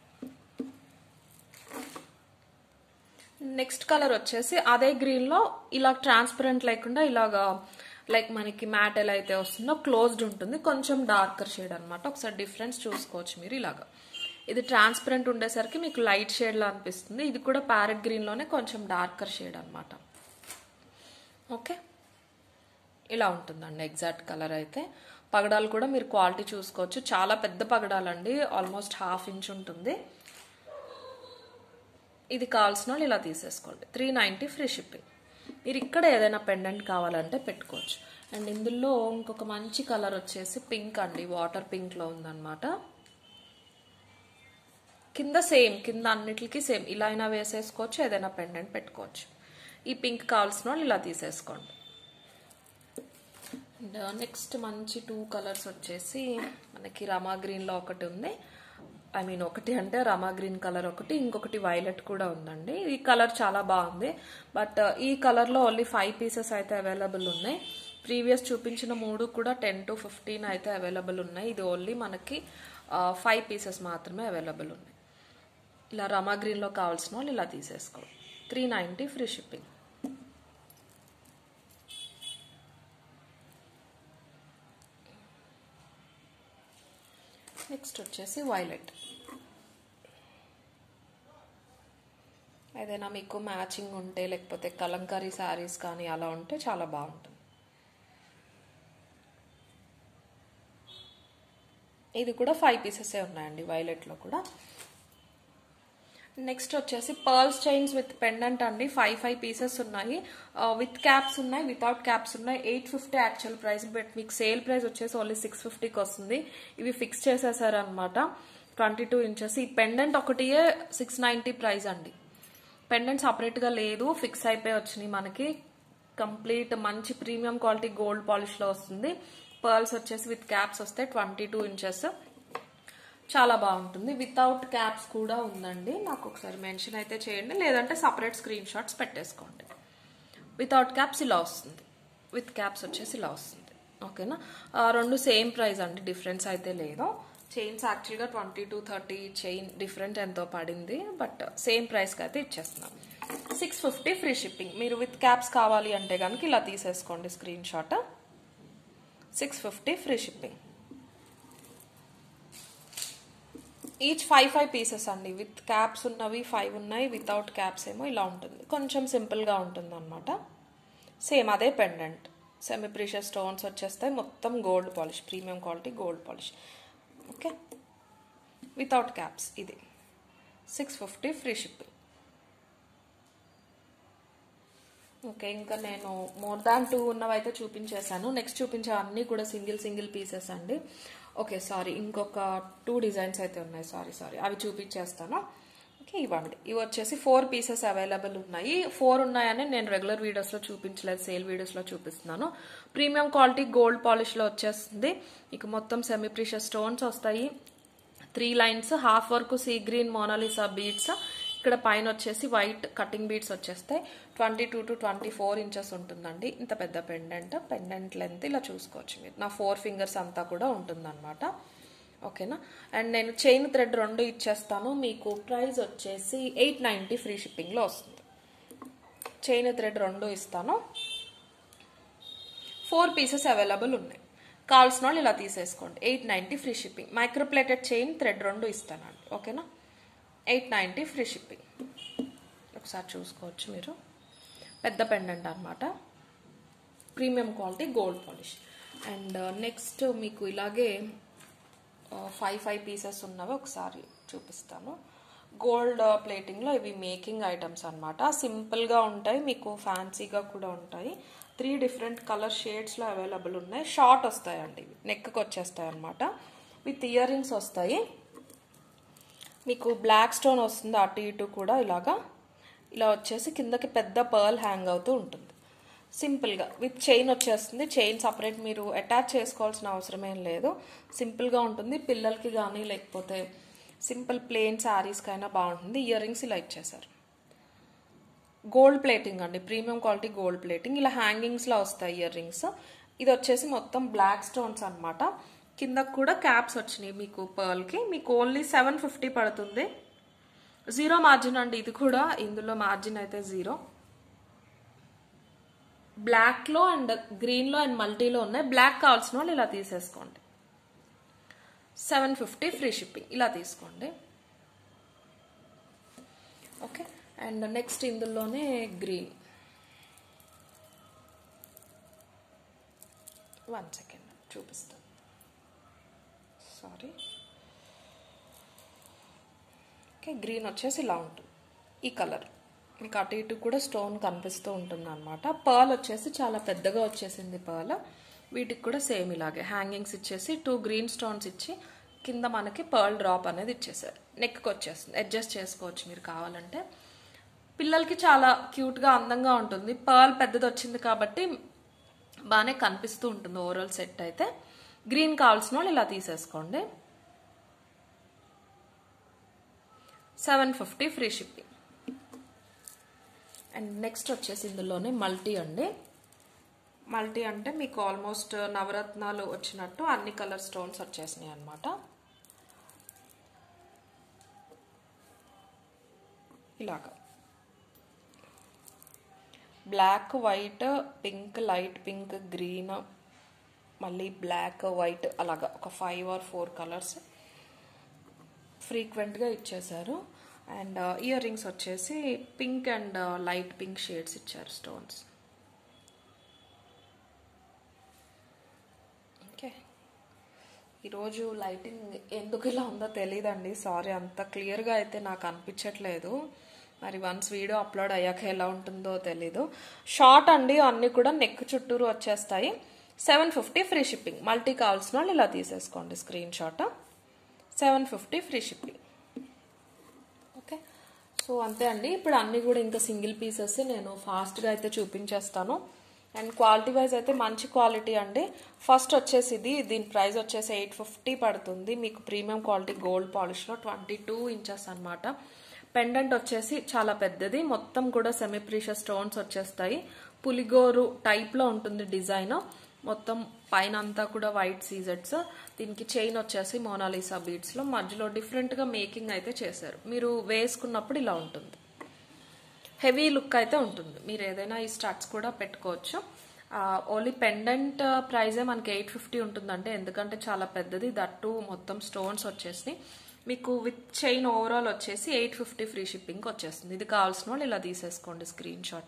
నెక్స్ట్ కలర్ వచ్చేసి అదే గ్రీన్లో ఇలా ట్రాన్స్పరెంట్ లేకుండా ఇలాగా లైక్ మనకి మ్యాట్ ఎలా అయితే వస్తుందో క్లోజ్డ్ ఉంటుంది కొంచెం డార్కర్ షేడ్ అనమాట ఒకసారి డిఫరెన్స్ చూసుకోవచ్చు మీరు ఇలాగా ఇది ట్రాన్స్పరెంట్ ఉండేసరికి మీకు లైట్ షేడ్లా అనిపిస్తుంది ఇది కూడా ప్యారెట్ గ్రీన్లోనే కొంచెం డార్కర్ షేడ్ అనమాట ఓకే ఇలా ఉంటుందండి ఎగ్జాక్ట్ కలర్ అయితే పగడాలు కూడా మీరు క్వాలిటీ చూసుకోవచ్చు చాలా పెద్ద పగడాలండి ఆల్మోస్ట్ హాఫ్ ఇంచ్ ఉంటుంది ఇది కావాల్సిన వాళ్ళు ఇలా తీసేసుకోండి త్రీ నైంటీ ఫ్రీ షిప్పింగ్ మీరు ఇక్కడ ఏదైనా పెండెంట్ కావాలంటే పెట్టుకోవచ్చు అండ్ ఇందులో ఇంకొక మంచి కలర్ వచ్చేసి పింక్ అండి వాటర్ పింక్లో ఉందన్నమాట కింద సేమ్ కింద అన్నిటికీ సేమ్ ఇలా అయినా వేసేసుకోవచ్చు ఏదైనా పెండెంట్ పెట్టుకోవచ్చు ఈ పింక్ కావాల్సిన వాళ్ళు ఇలా తీసేసుకోండి అండ్ నెక్స్ట్ మంచి టూ కలర్స్ వచ్చేసి మనకి రమా గ్రీన్లో ఒకటి ఉంది ఐ మీన్ ఒకటి అంటే రమా గ్రీన్ కలర్ ఒకటి ఇంకొకటి వైలెట్ కూడా ఉందండి ఈ కలర్ చాలా బాగుంది బట్ ఈ కలర్లో ఓన్లీ ఫైవ్ పీసెస్ అయితే అవైలబుల్ ఉన్నాయి ప్రీవియస్ చూపించిన మూడు కూడా టెన్ టు ఫిఫ్టీన్ అయితే అవైలబుల్ ఉన్నాయి ఇది ఓన్లీ మనకి ఫైవ్ పీసెస్ మాత్రమే అవైలబుల్ ఉన్నాయి ఇలా రమా గ్రీన్లో కావాల్సిన వాళ్ళు ఇలా తీసేసుకో three ninety free shipping next వచ్చేసి వైలెట్ ఏదైనా మీకు మ్యాచింగ్ ఉంటే లేకపోతే కలంకారీ శారీస్ కానీ అలా ఉంటే చాలా బాగుంటుంది ఇది కూడా ఫైవ్ పీసెసే ఉన్నాయండి వైలెట్లో కూడా నెక్స్ట్ వచ్చేసి పర్ల్స్ చైన్స్ విత్ పెండెంట్ అండి ఫైవ్ ఫైవ్ పీసెస్ ఉన్నాయి విత్ క్యాప్స్ ఉన్నాయి వితౌట్ క్యాప్స్ ఉన్నాయి eight fifty actual price but మీకు సేల్ ప్రైస్ వచ్చేసి ఓన్లీ సిక్స్ ఫిఫ్టీకి వస్తుంది ఇవి ఫిక్స్ చేసేసారు అనమాట ట్వంటీ టూ ఇంచెస్ ఈ పెండెంట్ ఒకటియే సిక్స్ నైంటీ ప్రైస్ అండి పెండెంట్ సపరేట్గా లేదు ఫిక్స్ అయిపోయి వచ్చినాయి మనకి కంప్లీట్ మంచి ప్రీమియం క్వాలిటీ గోల్డ్ పాలిష్లో వస్తుంది పర్ల్స్ వచ్చేసి విత్ క్యాప్స్ వస్తాయి ట్వంటీ టూ ఇంచెస్ చాలా బాగుంటుంది వితౌట్ క్యాప్స్ కూడా ఉందండి నాకు ఒకసారి మెన్షన్ అయితే చేయండి లేదంటే సపరేట్ స్క్రీన్ షాట్స్ పెట్టేసుకోండి వితౌట్ క్యాప్స్ ఇలా వస్తుంది విత్ క్యాప్స్ వచ్చేసి ఇలా వస్తుంది ఓకేనా ఆ, రెండు సేమ్ ప్రైస్ అండి డిఫరెన్స్ అయితే లేదు చైన్స్ యాక్చువల్గా twenty to thirty chain different ఎంతో పడింది బట్ సేమ్ ప్రైస్కి అయితే ఇచ్చేస్తున్నాం సిక్స్ ఫిఫ్టీ ఫ్రీ షిప్పింగ్ మీరు విత్ క్యాప్స్ కావాలి అంటే కనుక ఇలా తీసేసుకోండి screen screenshot six fifty free shipping each five five pieces అండి విత్ క్యాప్స్ ఉన్నవి ఫైవ్ ఉన్నాయి వితౌట్ క్యాప్స్ ఏమో ఇలా ఉంటుంది కొంచెం సింపుల్గా ఉంటుంది అనమాట సేమ్ అదే పెండెంట్ సెమీ ప్రీషియస్ స్టోన్స్ వచ్చేస్తాయి మొత్తం gold polish premium quality gold polish okay without caps ఇది six fifty free shipping okay ఇంకా నేను మోర్ దాన్ టూ ఉన్నవైతే చూపించేశాను నెక్స్ట్ చూపించే అన్నీ కూడా సింగిల్ సింగిల్ పీసెస్ అండి ఓకే సారీ ఇంకొక టూ డిజైన్స్ అయితే ఉన్నాయి సారీ సారీ అవి చూపించేస్తాను ఓకే ఇవ్వండి ఇవి వచ్చేసి ఫోర్ పీసెస్ అవైలబుల్ ఉన్నాయి ఫోర్ ఉన్నాయని నేను రెగ్యులర్ వీడియోస్లో చూపించలేదు సేల్ వీడియోస్లో చూపిస్తున్నాను ప్రీమియం క్వాలిటీ గోల్డ్ పాలిష్లో వచ్చేస్తుంది ఇక మొత్తం సెమీ ప్రీషియస్ స్టోన్స్ వస్తాయి three lines half work sea green Mona Lisa beads ఇక్కడ పైన వచ్చేసి వైట్ కటింగ్ బీడ్స్ వచ్చేస్తాయి twenty two to twenty four inches ఉంటుందండి ఇంత పెద్ద పెండెంట్ పెండెంట్ లెంత్ ఇలా చూసుకోవచ్చు మీరు నా ఫోర్ ఫింగర్స్ అంతా కూడా ఉంటుందన్నమాట ఓకేనా అండ్ నేను చైన్ థ్రెడ్ రెండు ఇచ్చేస్తాను మీకు ప్రైస్ వచ్చేసి ఎయిట్ నైంటీ ఫ్రీ షిప్పింగ్లో వస్తుంది చైన్ థ్రెడ్ రెండు ఇస్తాను ఫోర్ పీసెస్ అవైలబుల్ ఉన్నాయి కావాల్సిన వాళ్ళు ఇలా తీసేసుకోండి eight ninety free shipping micro plated chain thread రెండు ఇస్తానండి ఓకేనా ఎయిట్ నైంటీ ఫ్రీ షిప్పింగ్ ఒకసారి చూసుకోవచ్చు మీరు పెద్ద పెండెంట్ అనమాట premium quality gold polish and next మీకు ఇలాగే ఫైవ్ ఫైవ్ పీసెస్ ఉన్నవి ఒకసారి చూపిస్తాను గోల్డ్ ప్లేటింగ్లో ఇవి మేకింగ్ ఐటమ్స్ అనమాట సింపుల్గా ఉంటాయి మీకు ఫ్యాన్సీగా కూడా ఉంటాయి త్రీ డిఫరెంట్ కలర్ షేడ్స్లో అవైలబుల్ ఉన్నాయి షార్ట్ వస్తాయండి ఇవి నెక్కి వచ్చేస్తాయి అనమాట విత్ ఇయర్ రింగ్స్ వస్తాయి మీకు బ్లాక్ స్టోన్ వస్తుంది అటు ఇటు కూడా ఇలాగా ఇలా వచ్చేసి కిందకి పెద్ద పర్ల్ హ్యాంగ్ అవుతూ ఉంటుంది సింపుల్గా విత్ చైన్ వచ్చేస్తుంది చైన్ సపరేట్ మీరు అటాచ్ చేసుకోవాల్సిన అవసరం ఏం లేదు సింపుల్గా ఉంటుంది పిల్లలకి కానీ లేకపోతే సింపుల్ ప్లెయిన్ శారీస్కి అయినా బాగుంటుంది ఇయర్ రింగ్స్ ఇలా ఇచ్చేసారు గోల్డ్ ప్లేటింగ్ అండి ప్రీమియం క్వాలిటీ గోల్డ్ ప్లేటింగ్ ఇలా హ్యాంగింగ్స్లో వస్తాయి ఇయర్ రింగ్స్ ఇది వచ్చేసి మొత్తం బ్లాక్ స్టోన్స్ అనమాట కింద కూడా క్యాప్స్ వచ్చినాయి మీకు పర్ల్కి మీకు ఓన్లీ సెవెన్ ఫిఫ్టీ పడుతుంది జీరో మార్జిన్ అండి ఇది కూడా ఇందులో మార్జిన్ అయితే జీరో బ్లాక్లో అండ్ గ్రీన్లో అండ్ మల్టీలో ఉన్నాయి బ్లాక్ కావాల్సిన వాళ్ళు ఇలా తీసేసుకోండి సెవెన్ ఫిఫ్టీ ఫ్రీ షిప్పింగ్ ఇలా తీసుకోండి ఓకే అండ్ నెక్స్ట్ ఇందులోనే గ్రీన్ వన్ సెకండ్ చూపిస్తాను సారీ ఓకే గ్రీన్ వచ్చేసి ఇలా ఉంటుంది ఈ కలర్ మీకు అటు ఇటు కూడా స్టోన్ కనిపిస్తూ ఉంటుంది అనమాట పర్ల్ వచ్చేసి చాలా పెద్దగా వచ్చేసింది పర్ల్ వీటికి కూడా సేమ్ ఇలాగే హ్యాంగింగ్స్ ఇచ్చేసి టూ గ్రీన్ స్టోన్స్ ఇచ్చి కింద మనకి పర్ల్ డ్రాప్ అనేది ఇచ్చేసారు నెక్కి వచ్చేస్తుంది అడ్జస్ట్ చేసుకోవచ్చు మీరు కావాలంటే పిల్లలకి చాలా క్యూట్గా అందంగా ఉంటుంది పర్ల్ పెద్దది వచ్చింది కాబట్టి బాగానే కనిపిస్తూ ఉంటుంది ఓవరాల్ సెట్ అయితే గ్రీన్ కావాల్సిన వాళ్ళు ఇలా తీసేసుకోండి seven fifty free shipping and next వచ్చేసి ఇందులోనే మల్టీ అండి మల్టీ అంటే మీకు ఆల్మోస్ట్ నవరత్నాలు వచ్చినట్టు అన్ని కలర్ స్టోన్స్ వచ్చేసినాయి అనమాట ఇలాగా black white pink light pink green మళ్ళీ బ్లాక్ వైట్ అలాగా ఒక ఫైవ్ ఆర్ ఫోర్ కలర్స్ ఫ్రీక్వెంట్గా ఇచ్చేశారు అండ్ ఇయర్ రింగ్స్ వచ్చేసి pink and light pink shades ఇచ్చారు స్టోన్స్ ఓకే ఈరోజు లైటింగ్ ఎందుకు ఇలా ఉందో తెలియదండి సారీ అంత క్లియర్గా అయితే నాకు అనిపించట్లేదు మరి వన్స్ వీడియో అప్లోడ్ అయ్యాక ఎలా ఉంటుందో తెలీదు షార్ట్ అండి అన్నీ కూడా నెక్ చుట్టూరు వచ్చేస్తాయి seven fifty free shipping multi కావాల్సిన వాళ్ళు ఇలా తీసేసుకోండి screen screenshot seven fifty free shipping okay so అంతే అండి ఇప్పుడు అన్నీ కూడా ఇంకా సింగిల్ పీసెస్ నేను ఫాస్ట్గా అయితే చూపించేస్తాను అండ్ క్వాలిటీ వైజ్ అయితే మంచి క్వాలిటీ అండి ఫస్ట్ వచ్చేసి ఇది దీని ప్రైస్ వచ్చేసి ఎయిట్ ఫిఫ్టీ పడుతుంది మీకు ప్రీమియం క్వాలిటీ గోల్డ్ పాలిష్లో ట్వంటీ టూ ఇంచెస్ అనమాట పెండెంట్ వచ్చేసి చాలా పెద్దది మొత్తం కూడా సెమీ ప్రీషియస్ స్టోన్స్ వచ్చేస్తాయి పులిగోరు టైప్లో ఉంటుంది డిజైన్ మొత్తం పైన అంతా కూడా వైట్ సీజెట్స్ దీనికి చైన్ వచ్చేసి మోనాలిసా బీడ్స్లో మధ్యలో డిఫరెంట్గా మేకింగ్ అయితే చేశారు మీరు వేసుకున్నప్పుడు ఇలా ఉంటుంది హెవీ లుక్ అయితే ఉంటుంది మీరు ఏదైనా ఈ స్టార్ట్స్ కూడా పెట్టుకోవచ్చు ఓన్లీ పెండెంట్ ప్రైజే మనకి ఎయిట్ ఫిఫ్టీ ఉంటుందంటే ఎందుకంటే చాలా పెద్దది దట్టు మొత్తం స్టోన్స్ వచ్చేసి మీకు విత్ చైన్ ఓవరాల్ వచ్చేసి ఎయిట్ ఫిఫ్టీ ఫ్రీ షిప్పింగ్ వచ్చేస్తుంది ఇది కావాల్సిన వాళ్ళు ఇలా తీసేసుకోండి screen screenshot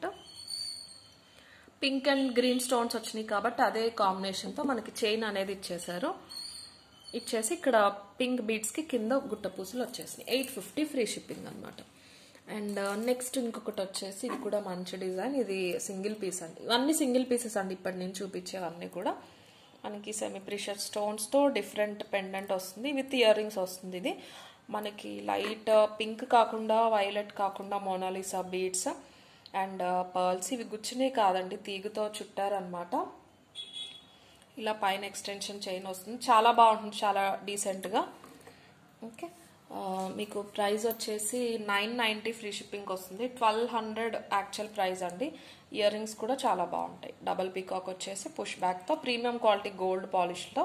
pink and green stones వచ్చినాయి కాబట్టి అదే కాంబినేషన్తో మనకి చైన్ అనేది ఇచ్చేసారు ఇచ్చేసి ఇక్కడ పింక్ బీడ్స్కి కింద గుట్ట పూసలు వచ్చేసినాయి ఎయిట్ ఫిఫ్టీ ఫ్రీ షిప్పింగ్ అనమాట అండ్ నెక్స్ట్ ఇంకొకటి వచ్చేసి ఇది కూడా మంచి డిజైన్ ఇది సింగిల్ పీస్ అండి ఇవన్నీ సింగిల్ పీసెస్ అండి ఇప్పటి నేను చూపించేవన్నీ కూడా మనకి సెమీ ప్రిషర్ స్టోన్స్తో డిఫరెంట్ పెండెంట్ వస్తుంది విత్ ఇయర్ రింగ్స్ వస్తుంది ఇది మనకి లైట్ పింక్ కాకుండా వైలెట్ కాకుండా మోనాలిసా బీడ్స్ అండ్ పర్ల్స్ ఇవి గుచ్చినే కాదండి తీగుతో చుట్టారనమాట ఇలా పైన ఎక్స్టెన్షన్ చైన్ వస్తుంది చాలా బాగుంటుంది చాలా డీసెంట్గా ఓకే మీకు ప్రైస్ వచ్చేసి నైన్ నైంటీ ఫ్రీ షిప్పింగ్ వస్తుంది ట్వెల్వ్ హండ్రెడ్ యాక్చువల్ ప్రైస్ అండి ఇయర్ రింగ్స్ కూడా చాలా బాగుంటాయి డబల్ పీకాక్ వచ్చేసి పుష్ బ్యాక్తో ప్రీమియం క్వాలిటీ గోల్డ్ పాలిష్లో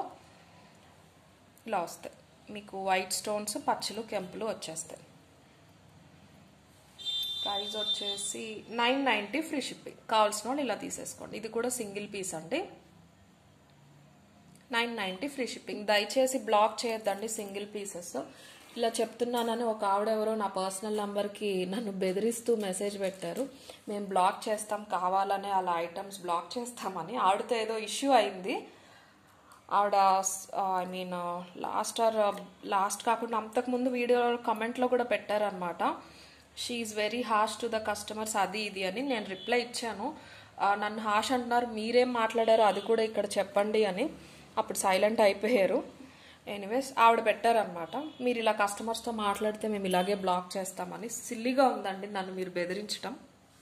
ఇలా వస్తాయి మీకు వైట్ స్టోన్స్ పచ్చలు కెంపులు వచ్చేస్తాయి ప్రైస్ వచ్చేసి నైన్ నైంటీ ఫ్రీ షిప్పింగ్ కావాల్సిన వాళ్ళు ఇలా తీసేసుకోండి ఇది కూడా సింగిల్ పీస్ అండి నైన్ నైంటీ ఫ్రీ షిప్పింగ్ దయచేసి బ్లాక్ చేయొద్దండి సింగిల్ పీసెస్ ఇలా చెప్తున్నానని ఒక ఆవిడ ఎవరో నా పర్సనల్ నెంబర్కి నన్ను బెదిరిస్తూ మెసేజ్ పెట్టారు మేము బ్లాక్ చేస్తాం కావాలనే అలా ఐటమ్స్ బ్లాక్ చేస్తామని ఆవిడతో ఏదో ఇష్యూ అయింది ఆవిడ I mean last or last కాకుండా అంతకుముందు వీడియో కమెంట్లో కూడా పెట్టారనమాట she is very harsh to the customers అది ఇది అని నేను రిప్లై ఇచ్చాను నన్ను హాష్ అంటున్నారు మీరేం మాట్లాడారో అది కూడా ఇక్కడ చెప్పండి అని అప్పుడు సైలెంట్ అయిపోయారు ఎనీవేస్ ఆవిడ పెట్టారనమాట మీరు ఇలా కస్టమర్స్తో మాట్లాడితే మేము ఇలాగే బ్లాక్ చేస్తామని సిల్లీగా ఉందండి నన్ను మీరు బెదిరించడం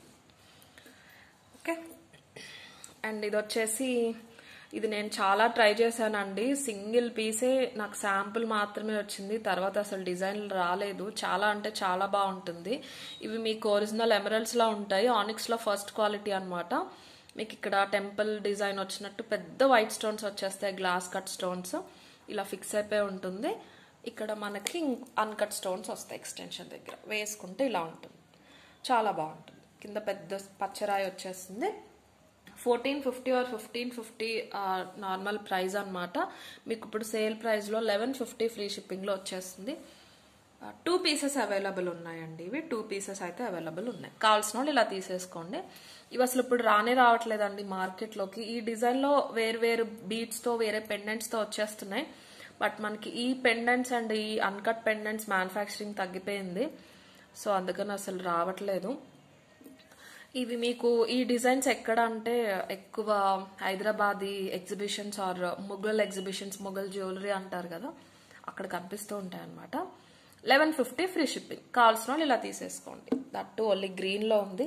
ఓకే అండ్ ఇది వచ్చేసి ఇది నేను చాలా ట్రై చేశానండి సింగిల్ పీసే నాకు శాంపుల్ మాత్రమే వచ్చింది తర్వాత అసలు డిజైన్ రాలేదు చాలా అంటే చాలా బాగుంటుంది ఇవి మీకు ఒరిజినల్ ఎమరల్స్లా ఉంటాయి ఆనిక్స్లో ఫస్ట్ క్వాలిటీ అనమాట మీకు ఇక్కడ టెంపుల్ డిజైన్ వచ్చినట్టు పెద్ద వైట్ స్టోన్స్ వచ్చేస్తాయి గ్లాస్ కట్ స్టోన్స్ ఇలా ఫిక్స్ అయిపోయి ఉంటుంది ఇక్కడ మనకి అన్కట్ స్టోన్స్ వస్తాయి ఎక్స్టెన్షన్ దగ్గర వేసుకుంటే ఇలా ఉంటుంది చాలా బాగుంటుంది కింద పెద్ద పచ్చరాయి వచ్చేస్తుంది fourteen fifty or fifteen fifty normal price అనమాట మీకు ఇప్పుడు సేల్ ప్రైస్లో లెవెన్ ఫిఫ్టీ ఫ్రీ షిప్పింగ్లో వచ్చేస్తుంది టూ పీసెస్ అవైలబుల్ ఉన్నాయండి ఇవి టూ పీసెస్ అయితే అవైలబుల్ ఉన్నాయి కావాల్సిన వాళ్ళు ఇలా తీసేసుకోండి ఇవి అసలు ఇప్పుడు రానే రావట్లేదండి మార్కెట్లోకి ఈ డిజైన్లో వేరు వేరు బీడ్స్తో వేరే పెండెంట్స్తో వచ్చేస్తున్నాయి బట్ మనకి ఈ పెండెంట్స్ అండ్ ఈ అన్కట్ పెండెంట్స్ మ్యానుఫ్యాక్చరింగ్ తగ్గిపోయింది సో అందుకని అసలు రావట్లేదు ఇవి మీకు ఈ డిజైన్స్ ఎక్కడ అంటే ఎక్కువ Hyderabadi exhibitions or Mughal exhibitions Mughal jewellery అంటారు కదా అక్కడ కనిపిస్తూ ఉంటాయి అనమాట లెవెన్ ఫిఫ్టీ ఫ్రీ షిప్పింగ్ కావాల్సిన వాళ్ళు ఇలా తీసేసుకోండి దట్టు ఓన్లీ గ్రీన్లో ఉంది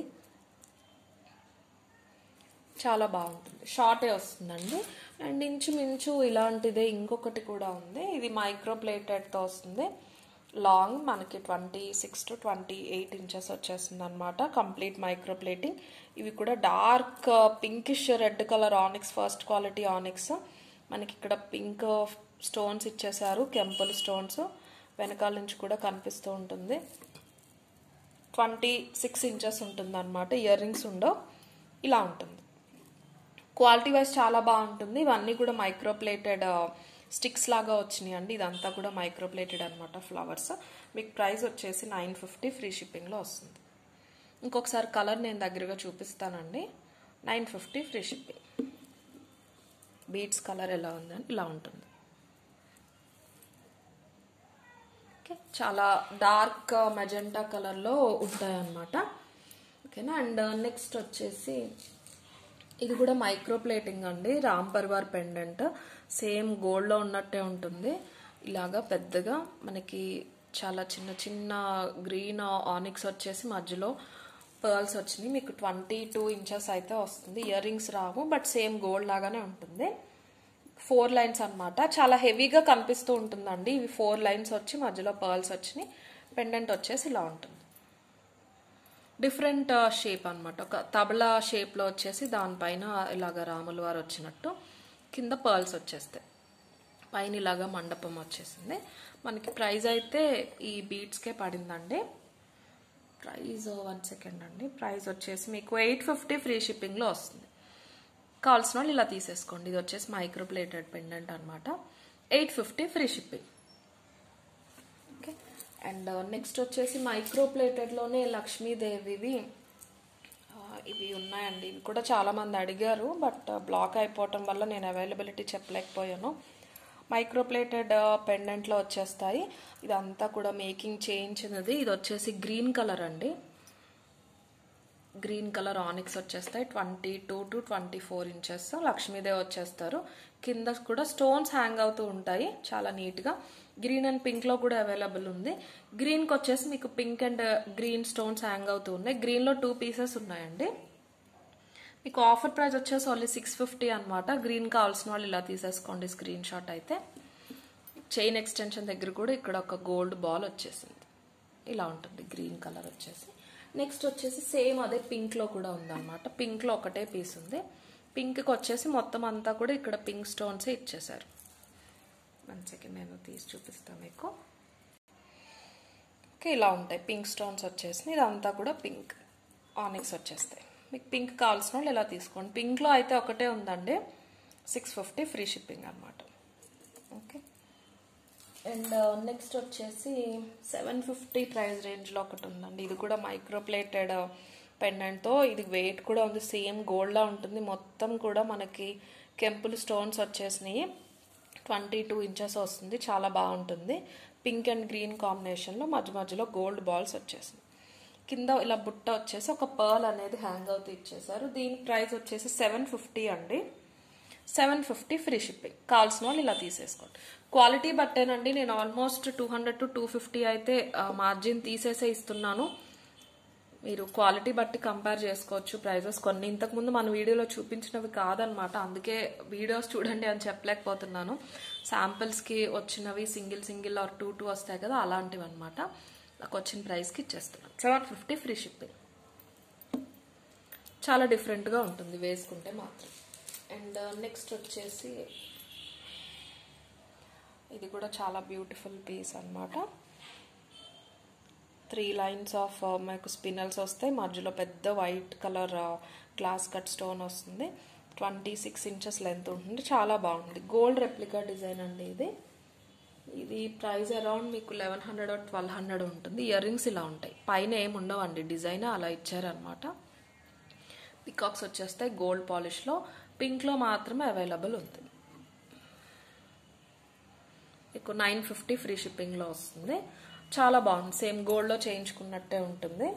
చాలా బాగుంటుంది షార్టే వస్తుందండి అండ్ ఇంచుమించు ఇలాంటిదే ఇంకొకటి కూడా ఉంది ఇది మైక్రో ప్లేటెడ్తో వస్తుంది లాంగ్ మనకి twenty six to twenty eight inches వచ్చేస్తుంది అనమాట కంప్లీట్ మైక్రో ప్లేటింగ్ ఇవి కూడా dark pinkish red colour onyx first quality onyx మనకి ఇక్కడ పింక్ స్టోన్స్ ఇచ్చేసారు కెంపుల్ స్టోన్స్ వెనకాల నుంచి కూడా కనిపిస్తూ ఉంటుంది ట్వంటీ సిక్స్ ఇంచెస్ ఉంటుంది అనమాట ఇయర్ రింగ్స్ ఉండవు ఇలా ఉంటుంది క్వాలిటీ వైజ్ చాలా బాగుంటుంది ఇవన్నీ కూడా మైక్రో ప్లేటెడ్ స్టిక్స్ లాగా వచ్చినాయి అండి ఇదంతా కూడా మైక్రోప్లేటెడ్ అనమాట ఫ్లవర్స్ మీకు ప్రైస్ వచ్చేసి నైన్ ఫిఫ్టీ ఫ్రీ షిప్పింగ్లో వస్తుంది ఇంకొకసారి కలర్ నేను దగ్గరగా చూపిస్తానండి nine fifty free shipping beads colour ఎలా ఉందని ఇలా ఉంటుంది ఓకే చాలా డార్క్ మెజెంటా కలర్లో ఉంటాయి అన్నమాట ఓకేనా అండ్ నెక్స్ట్ వచ్చేసి ఇది కూడా మైక్రో ప్లేటింగ్ అండి రామ్ పర్వార్ పెండెంట్ సేమ్ గోల్డ్లో ఉన్నట్టే ఉంటుంది ఇలాగా పెద్దగా మనకి చాలా చిన్న చిన్న గ్రీన్ ఆనిక్స్ వచ్చేసి మధ్యలో పర్ల్స్ వచ్చినాయి మీకు ట్వంటీ టూ ఇంచెస్ అయితే వస్తుంది ఇయర్ రింగ్స్ రావు బట్ సేమ్ గోల్డ్ లాగానే ఉంటుంది ఫోర్ లైన్స్ అన్నమాట చాలా హెవీగా కనిపిస్తూ ఉంటుందండి ఇవి ఫోర్ లైన్స్ వచ్చి మధ్యలో పర్ల్స్ వచ్చినాయి పెండెంట్ వచ్చేసి ఇలా ఉంటుంది డిఫరెంట్ షేప్ అన్నమాట ఒక తబలా షేప్లో వచ్చేసి దానిపైన ఇలాగ రాముల వారు వచ్చినట్టు కింద పర్ల్స్ వచ్చేస్తాయి పైన ఇలాగా మండపం వచ్చేసింది మనకి ప్రైస్ అయితే ఈ బీట్స్కే పడిందండి ప్రైస్ వన్ సెకండ్ అండి ప్రైస్ వచ్చేసి మీకు ఎయిట్ ఫిఫ్టీ ఫ్రీ షిప్పింగ్లో వస్తుంది కావాల్సిన వాళ్ళు ఇలా తీసేసుకోండి ఇది వచ్చేసి మైక్రో ప్లేటెడ్ పెండెంట్ అనమాట eight fifty free shipping okay and next వచ్చేసి మైక్రో ప్లేటెడ్లోనే లక్ష్మీదేవివి ఆ, ఇవి ఉన్నాయండి ఇవి కూడా చాలామంది అడిగారు బట్ బ్లాక్ అయిపోవటం వల్ల నేను అవైలబిలిటీ చెప్పలేకపోయాను మైక్రో ప్లేటెడ్ పెండెంట్లో వచ్చేస్తాయి ఇదంతా కూడా మేకింగ్ చేయించినది ఇది వచ్చేసి గ్రీన్ కలర్ అండి గ్రీన్ కలర్ ఆనిక్స్ వచ్చేస్తాయి twenty two to twenty four inches Lakshmidevi వచ్చేస్తారు కింద కూడా స్టోన్స్ హ్యాంగ్ అవుతూ ఉంటాయి చాలా నీట్గా గ్రీన్ అండ్ పింక్లో కూడా అవైలబుల్ ఉంది గ్రీన్కి వచ్చేసి మీకు pink and green stones hang అవుతూ ఉన్నాయి గ్రీన్లో టూ పీసెస్ ఉన్నాయండి మీకు ఆఫర్ ప్రైస్ వచ్చేసి ఓన్లీ సిక్స్ ఫిఫ్టీ అనమాట గ్రీన్ కావాల్సిన వాళ్ళు ఇలా తీసేసుకోండి స్క్రీన్ షాట్ అయితే చైన్ ఎక్స్టెన్షన్ దగ్గర కూడా ఇక్కడ ఒక గోల్డ్ బాల్ వచ్చేసింది ఇలా ఉంటుంది గ్రీన్ కలర్ వచ్చేసి నెక్స్ట్ వచ్చేసి సేమ్ అదే పింక్లో కూడా ఉందన్నమాట పింక్లో ఒకటే పీస్ ఉంది పింక్కి వచ్చేసి మొత్తం అంతా కూడా ఇక్కడ పింక్ స్టోన్సే ఇచ్చేసారు వన్ సెకండ్ నేను తీసి చూపిస్తాను మీకు ఓకే ఇలా ఉంటాయి పింక్ స్టోన్స్ వచ్చేసి ఇదంతా కూడా పింక్ ఆనిక్స్ వచ్చేస్తాయి మీకు పింక్ కావాల్సిన వాళ్ళు ఇలా తీసుకోండి పింక్లో అయితే ఒకటే ఉందండి సిక్స్ ఫిఫ్టీ ఫ్రీ షిప్పింగ్ అనమాట ఓకే అండ్ నెక్స్ట్ వచ్చేసి సెవెన్ ఫిఫ్టీ ప్రైస్ రేంజ్లో ఒకటి ఉందండి ఇది కూడా మైక్రో ప్లేటెడ్ పెండెంట్తో ఇది వెయిట్ కూడా ఉంది సేమ్ గోల్డ్లా ఉంటుంది మొత్తం కూడా మనకి కెంపుల్ స్టోన్స్ వచ్చేసినాయి ట్వంటీ టూ ఇంచెస్ వస్తుంది చాలా బాగుంటుంది పింక్ అండ్ గ్రీన్ కాంబినేషన్లో మధ్య మధ్యలో గోల్డ్ బాల్స్ వచ్చేసింది కింద ఇలా బుట్ట వచ్చేసి ఒక పర్ల్ అనేది హ్యాంగ్ అవుతూ ఇచ్చేసారు దీని ప్రైస్ వచ్చేసి సెవెన్ ఫిఫ్టీ అండి సెవెన్ ఫిఫ్టీ ఫ్రీ షిప్పింగ్ కావాల్సిన వాళ్ళు ఇలా తీసేసుకోండి క్వాలిటీ బట్టేనండి నేను almost two hundred to two fifty అయితే మార్జిన్ తీసేసే ఇస్తున్నాను మీరు క్వాలిటీ బట్టి కంపేర్ చేసుకోవచ్చు ప్రైజెస్ కొన్ని ఇంతకుముందు మన వీడియోలో చూపించినవి కాదనమాట అందుకే వీడియోస్ చూడండి అని చెప్పలేకపోతున్నాను శాంపిల్స్కి వచ్చినవి single single or two two వస్తాయి కదా అలాంటివి అనమాట నాకు వచ్చిన ప్రైస్కి ఇచ్చేస్తున్నాను సెవెన్ ఫిఫ్టీ ఫ్రీ షిప్పింగ్ చాలా డిఫరెంట్గా ఉంటుంది వేసుకుంటే మాత్రం అండ్ నెక్స్ట్ వచ్చేసి ఇది కూడా చాలా బ్యూటిఫుల్ పీస్ అన్నమాట త్రీ లైన్స్ ఆఫ్ మనకు స్పినల్స్ వస్తాయి మధ్యలో పెద్ద white colour glass cut stone వస్తుంది ట్వంటీ సిక్స్ ఇంచెస్ లెంత్ ఉంటుంది చాలా బాగుంది గోల్డ్ రెప్లికా డిజైన్ అండి ఇది ఇది ప్రైస్ అరౌండ్ మీకు లెవెన్ హండ్రెడ్ ట్వెల్వ్ హండ్రెడ్ ఉంటుంది ఇయర్ రింగ్స్ ఇలా ఉంటాయి పైన ఏమి ఉండవండి డిజైన్ అలా ఇచ్చారనమాట పికాక్స్ వచ్చేస్తాయి గోల్డ్ పాలిష్లో పింక్లో మాత్రమే అవైలబుల్ ఉంది మీకు నైన్ ఫిఫ్టీ ఫ్రీ షిప్పింగ్లో వస్తుంది చాలా బాగుంది సేమ్ గోల్డ్లో చేయించుకున్నట్టే ఉంటుంది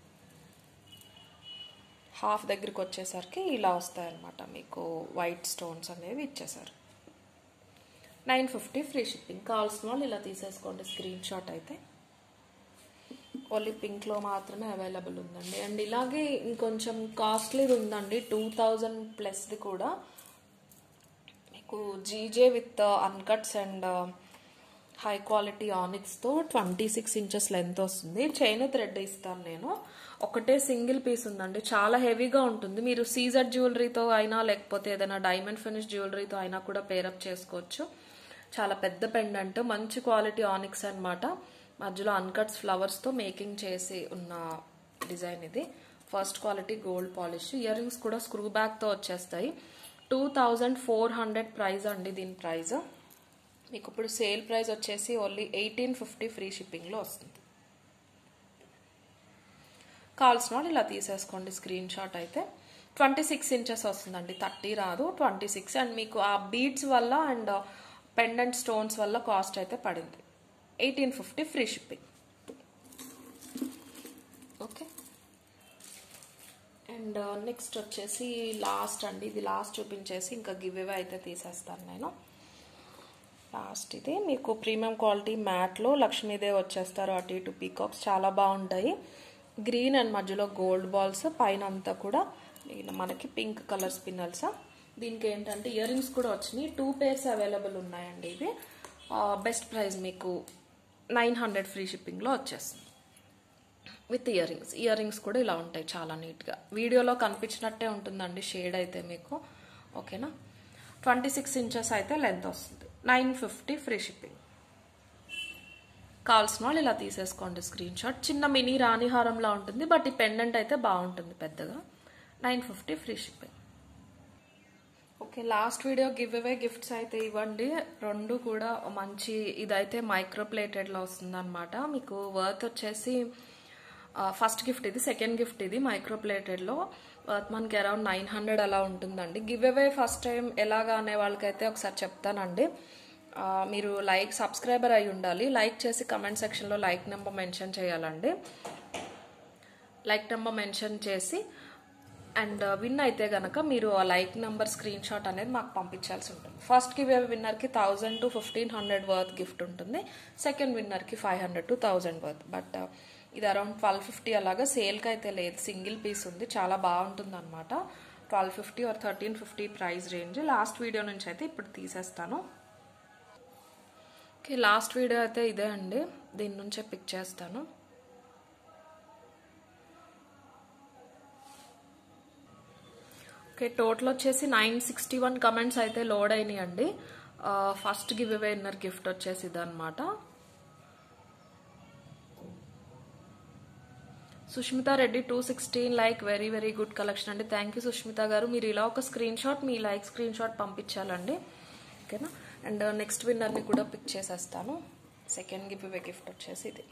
హాఫ్ దగ్గరికి వచ్చేసరికి ఇలా వస్తాయన్నమాట మీకు వైట్ స్టోన్స్ అనేవి ఇచ్చేసారు నైన్ ఫిఫ్టీ ఫ్రీ షిప్పింగ్ కావాల్సిన వాళ్ళు ఇలా తీసేసుకోండి స్క్రీన్ షాట్ అయితే ఓన్లీ పింక్లో మాత్రమే అవైలబుల్ ఉందండి అండ్ ఇలాగే ఇంకొంచెం కాస్ట్లీది ఉందండి టూ థౌజండ్ ప్లస్ది కూడా మీకు GJ with uncuts and high quality ఆనిక్స్తో ట్వంటీ సిక్స్ ఇంచెస్ లెంత్ వస్తుంది చైన్ థ్రెడ్ ఇస్తాను నేను ఒకటే సింగిల్ పీస్ ఉందండి చాలా హెవీగా ఉంటుంది మీరు సీజర్ జ్యువెలరీతో అయినా లేకపోతే ఏదైనా డైమండ్ ఫినిష్ జ్యువెలరీతో అయినా కూడా పేరప్ చేసుకోవచ్చు చాలా పెద్ద పెండెంట్ మంచి క్వాలిటీ ఆనిక్స్ అనమాట మధ్యలో అన్కట్స్ ఫ్లవర్స్తో మేకింగ్ చేసి ఉన్న డిజైన్ ఇది first quality gold polish earrings కూడా స్క్రూ బ్యాక్తో వచ్చేస్తాయి two thousand four hundred price అండి దీని ప్రైస్ మీకు ఇప్పుడు సేల్ ప్రైస్ వచ్చేసి ఓన్లీ ఎయిటీన్ ఫిఫ్టీ ఫ్రీ షిప్పింగ్లో వస్తుంది కావాల్సిన వాళ్ళు ఇలా తీసేసుకోండి స్క్రీన్ షాట్ అయితే ట్వంటీ సిక్స్ ఇంచెస్ వస్తుందండి థర్టీ రాదు ట్వంటీ సిక్స్ అండ్ మీకు ఆ బీడ్స్ వల్ల అండ్ పెండెంట్ స్టోన్స్ వల్ల కాస్ట్ అయితే పడింది eighteen fifty free shipping okay and next వచ్చేసి లాస్ట్ అండి ఇది లాస్ట్ చూపించేసి ఇంకా గివ్ అవే అయితే తీసేస్తాను నేను లాస్ట్ ఇది మీకు ప్రీమియం క్వాలిటీ మ్యాట్లో లక్ష్మీదేవి వచ్చేస్తారు అటు ఇటు పీకాక్స్ చాలా బాగుంటాయి గ్రీన్ అండ్ మధ్యలో గోల్డ్ బాల్స్ పైన అంతా కూడా మనకి పింక్ కలర్ స్పిన్నల్స్ దీనికి ఏంటంటే ఇయర్ రింగ్స్ కూడా వచ్చినాయి టూ పేర్స్ అవైలబుల్ ఉన్నాయండి ఇవి బెస్ట్ ప్రైస్ మీకు నైన్ హండ్రెడ్ ఫ్రీ షిప్పింగ్లో వచ్చేస్తుంది with earrings earrings కూడా ఇలా ఉంటాయి చాలా నీట్గా వీడియోలో కనిపించినట్టే ఉంటుందండి షేడ్ అయితే మీకు ఓకేనా ట్వంటీ సిక్స్ ఇంచెస్ అయితే లెంత్ వస్తుంది నైన్ ఫిఫ్టీ ఫ్రీ షిప్పింగ్ కావాల్సిన వాళ్ళు ఇలా తీసేసుకోండి స్క్రీన్ షాట్ చిన్న మినీ రాణిహారంలా ఉంటుంది బట్ ఈ పెండెంట్ అయితే బాగుంటుంది పెద్దగా nine fifty free shipping okay last video giveaway gifts అయితే ఇవ్వండి రెండు కూడా మంచి ఇదైతే మైక్రో ప్లేటెడ్లో వస్తుంది అనమాట మీకు వర్త్ వచ్చేసి ఫస్ట్ గిఫ్ట్ ఇది సెకండ్ గిఫ్ట్ ఇది మైక్రో ప్లేటెడ్లో వర్త్ మనకి అరౌండ్ నైన్ హండ్రెడ్ అలా ఉంటుందండి గివ్ అవే ఫస్ట్ టైం ఎలాగా అనే వాళ్ళకైతే ఒకసారి చెప్తానండి మీరు లైక్ సబ్స్క్రైబర్ అయి ఉండాలి లైక్ చేసి కమెంట్ సెక్షన్లో లైక్ నెంబర్ మెన్షన్ చేయాలండి లైక్ నెంబర్ మెన్షన్ చేసి అండ్ విన్ అయితే గనక మీరు ఆ లైక్ నెంబర్ స్క్రీన్ షాట్ అనేది మాకు పంపించాల్సి ఉంటుంది ఫస్ట్ గివ్ విన్నర్కి thousand to fifteen hundred worth gift ఉంటుంది సెకండ్ విన్నర్కి five hundred to thousand worth but ఇది అరౌండ్ ట్వెల్వ్ ఫిఫ్టీ అలాగా సేల్కి అయితే లేదు సింగిల్ పీస్ ఉంది చాలా బాగుంటుంది అనమాట twelve fifty or thirteen fifty price range last video నుంచి అయితే ఇప్పుడు తీసేస్తాను ఓకే లాస్ట్ వీడియో అయితే ఇదే అండి దీని నుంచే పిక్ చేస్తాను ఓకే టోటల్ వచ్చేసి నైన్ సిక్స్టీ వన్ కమెంట్స్ అయితే లోడ్ అయినాయి అండి first giveaway winner gift వచ్చేసి ఇదనమాట Sushmita Reddy two sixteen like very very good collection అండి థ్యాంక్ యూ సుష్మిత గారు మీరు ఇలా ఒక స్క్రీన్ షాట్ మీ లైక్ స్క్రీన్ షాట్ పంపించాలండి ఓకేనా అండ్ నెక్స్ట్ విన్నర్ని కూడా పిక్ చేసేస్తాను సెకండ్ గివ్ అవే గిఫ్ట్ వచ్చేసి ఇది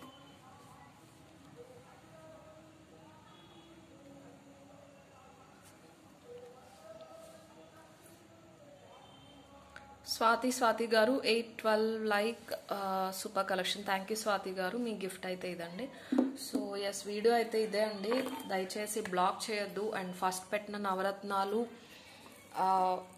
Swathi Swathi garu eight twelve like super collection thank you Swathi garu మీ గిఫ్ట్ అయితే ఇదండి సో ఎస్ వీడియో అయితే ఇదే అండి దయచేసి బ్లాక్ చేయొద్దు అండ్ ఫస్ట్ పెట్టిన నవరత్నాలు